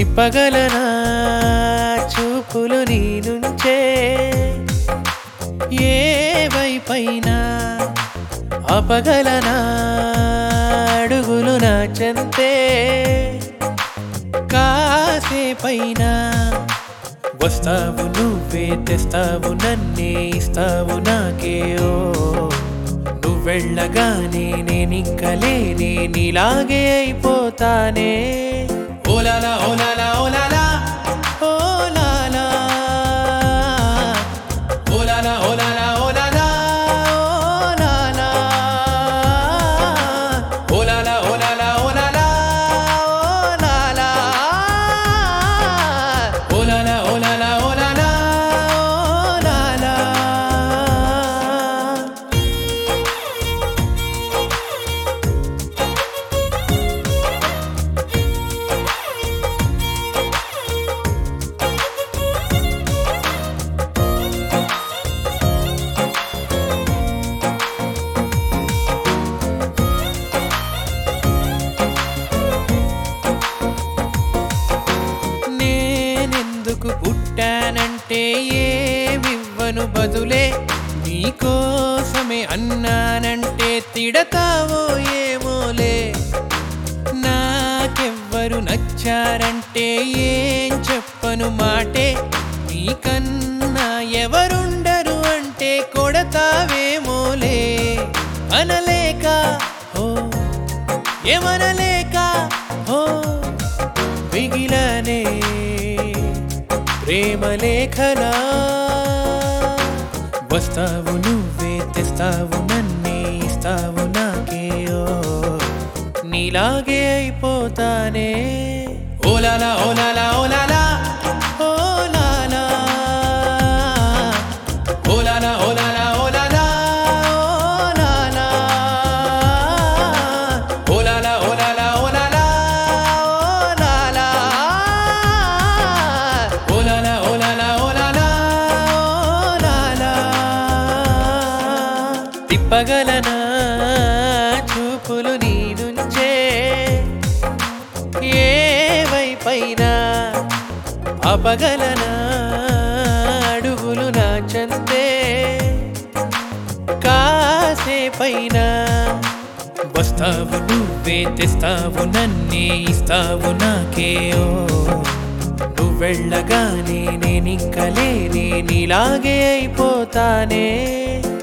తిప్పగలనా చూపులు నీ నుంచే ఏ వైపైనా ఆపగలనా అడుగులు నా చెంతే కాసేపైనా వస్తావు నువ్వే తెస్తావు నన్నే ఇస్తావు నాకే ఓ నువ్వు వెళ్ళగానే నేనింక లేనే నీలాగే అయిపోతానే ఓలాలా ఓలాలా ఓలాలా ఓలాలా ఓలాలా ఓలాలా ఓలాలా ఓలాలా ఓలాలా ఓలాలా ఓలాలా ఓలాలా ఓలాలా ఓలాలా ఓలాలా ఓలాలా నేనెందుకు పుట్టానంటే ఏమివ్వను బదులే నీకోసమే అన్నానంటే తిడతావో ఏమోలే నాకెవ్వరు నచ్చారంటే ఏం చెప్పను మాటే నీకన్నా ఎవరుండరు అంటే కొడతావేమోలే అనలేక ఓ ఏమనలేక ఓ మిగిలనే ప్రేమ లేఖనా వస్తావు నువ్వే తెస్తావు నన్నే ఇస్తావు నాకే ఓ నీలాగే అయిపోతానే ఓలాలా ఓలాలా ఓలాలా ఓలాలా ఓలాలా ఓలాలా ఓలాలా ఓలాలా ఓలాలా ఓలాలా ఓలాలా ఓలాలా ఓలాలా ఓలాలా ఓలాలా ఓలాలా తిప్పగలనా చూపులు నీ నుంచే ఏ వైపైనా ఆపగలనా అడుగులు నా చందే కాసేపైనా వస్తావు నువ్వే తెస్తావు నన్నే ఇస్తావు నాకే ఓ నువ్వు వెళ్ళగానే నేనింక లేనే నీలాగే అయిపోతానే